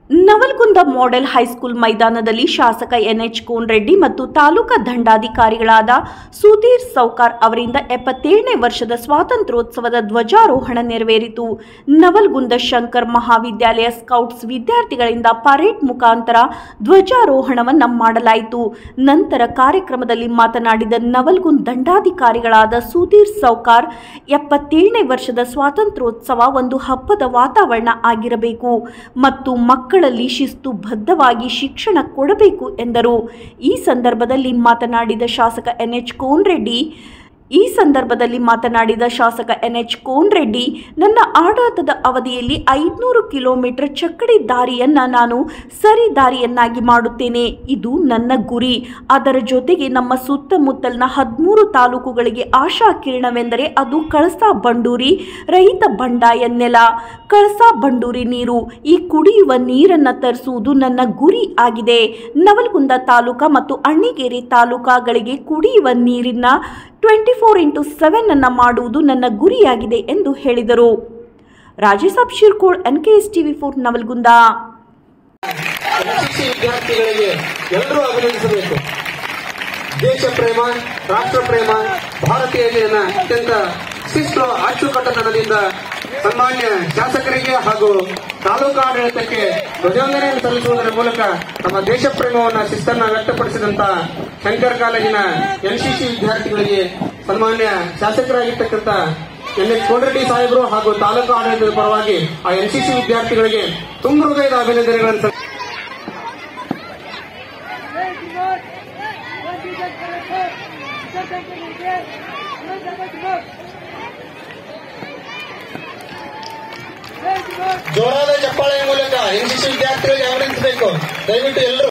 Navalgund model high school ಮೈದಾನದಲ್ಲಿ ಶಾಸಕ NH ಕೋನ್ರೆಡ್ಡಿ ಮತ್ತು ತಾಲೂಕಾ ದಂಡಾಧಿಕಾರಿಗಳಾದ ಸುಧೀರ್ ಸೌಕಾರ್ ಅವರಿಂದ ಎಪ್ಪತ್ತೇಳನೇ ವರ್ಷದ ಸ್ವಾತಂತ್ರ್ಯೋತ್ಸವದ ಧ್ವಜಾರೋಹಣ ನೆರವೇರಿತು ನವಲ್ಗುಂದ ಶಂಕರ್ ಮಹಾವಿದ್ಯಾಲಯ ಸ್ಕೌಟ್ಸ್ ವಿದ್ಯಾರ್ಥಿಗಳಿಂದ ಪರೇಡ್ ಮುಖಾಂತರ ಧ್ವಜಾರೋಹಣವನ್ನ ಮಾಡಲಾಯಿತು ನಂತರ ಕಾರ್ಯಕ್ರಮದಲ್ಲಿ ಮಾತನಾಡಿದ ನವಲ್ಗುಂದ್ ದಂಡಾಧಿಕಾರಿಗಳಾದ ಸುಧೀರ್ ಸೌಕಾರ್ ಎಪ್ಪತ್ತೇಳನೇ ವರ್ಷದ ಸ್ವಾತಂತ್ರ್ಯೋತ್ಸವ ಒಂದು ಹಬ್ಬದ ವಾತಾವರಣ ಆಗಿರಬೇಕು ಮತ್ತು ಮಕ್ಕಳಲ್ಲಿ ಶಿಸ್ತುಬದ್ಧವಾಗಿ ಶಿಕ್ಷಣ ಕೊಡಬೇಕು ಎಂದರು ಈ ಸಂದರ್ಭದಲ್ಲಿ ಮಾತನಾಡಿದ ಶಾಸಕ ಎನ್ಎಚ್ ಕೋನ್ರೆಡ್ಡಿ ಈ ಸಂದರ್ಭದಲ್ಲಿ ಮಾತನಾಡಿದ ಶಾಸಕ ಎನ್ಎಚ್ ಕೋನ್ರೆಡ್ಡಿ ನನ್ನ ಆಡಳಿತದ ಅವಧಿಯಲ್ಲಿ ಐದುನೂರು ಕಿಲೋಮೀಟರ್ ಚಕ್ಕಡಿ ದಾರಿಯನ್ನ ನಾನು ಸರಿ ದಾರಿಯನ್ನಾಗಿ ಮಾಡುತ್ತೇನೆ ಇದು ನನ್ನ ಗುರಿ ಅದರ ಜೊತೆಗೆ ನಮ್ಮ ಸುತ್ತಮುತ್ತಲಿನ ಹದಿಮೂರು ತಾಲೂಕುಗಳಿಗೆ ಆಶಾ ಕಿರಣವೆಂದರೆ ಅದು ಕಳಸಾ ಬಂಡೂರಿ ರೈತ ಬಂಡಾಯ ನೆಲ ಕಳಸಾ ಬಂಡೂರಿ ನೀರು ಈ ಕುಡಿಯುವ ನೀರನ್ನು ತರಿಸುವುದು ನನ್ನ ಗುರಿ ಆಗಿದೆ ನವಲ್ಗುಂದ ತಾಲೂಕಾ ಮತ್ತು ಅಣ್ಣಿಗೇರಿ ತಾಲೂಕಾಗಳಿಗೆ ಕುಡಿಯುವ ನೀರಿನ ಟ್ವೆಂಟಿ ಫೋರ್ ಇಂಟು ಸೆವೆನ್ ಅನ್ನ ಮಾಡುವುದು ನನ್ನ ಗುರಿಯಾಗಿದೆ ಎಂದು ಹೇಳಿದರು Rajesh Shirkol N K S TV for Navalgund NCC ವಿದ್ಯಾರ್ಥಿಗಳಿಗೆ ಎಲ್ಲರೂ ಅಭಿನಂದಿಸಬೇಕು ದೇಶ ಪ್ರೇಮ ರಾಷ್ಟ್ರ ಪ್ರೇಮ ಭಾರತೀಯತೆಯನ್ನ ಅತ್ಯಂತ ಶಿಸ್ತು ಅಚ್ಚುಕಟ್ಟತನದಿಂದ ಸನ್ಮಾನ್ಯ ಶಾಸಕರಿಗೆ ಹಾಗೂ ತಾಲೂಕು ಆಡಳಿತಕ್ಕೆ ಧ್ವಜವಂದನೆಯನ್ನು ಸಲ್ಲಿಸುವುದರ ಮೂಲಕ ನಮ್ಮ ದೇಶ ಪ್ರೇಮವನ್ನ ಶಿಸ್ತನ್ನ ವ್ಯಕ್ತಪಡಿಸಿದಂತ ಶಂಕರ್ ಕಾಲೇಜಿನ ಎನ್ಸಿಸಿ ವಿದ್ಯಾರ್ಥಿಗಳಿಗೆ ಸನ್ಮಾನ್ಯ ಶಾಸಕರಾಗಿರ್ತಕ್ಕಂಥ ಎನ್ ಎಚ್ ಕೋನರೆಡ್ಡಿ ಸಾಹೇಬರು ಹಾಗೂ ತಾಲೂಕು ಆಡಳಿತದ ಪರವಾಗಿ ಆ ಎನ್ಸಿಸಿ ವಿದ್ಯಾರ್ಥಿಗಳಿಗೆ ತುಂಬ ಹೃದಯದ ಅಭಿನಂದನೆಗಳನ್ನು ಸಲ್ಲಿಸುತ್ತೇನೆ. ಜೋರಾದ ಚಪ್ಪಾಳೆಯ ಮೂಲಕ ಎನ್ಸಿಸಿ ವಿದ್ಯಾರ್ಥಿಗಳಿಗೆ ಅಭಿನಂದಿಸಬೇಕು ದಯವಿಟ್ಟು ಎಲ್ಲರೂ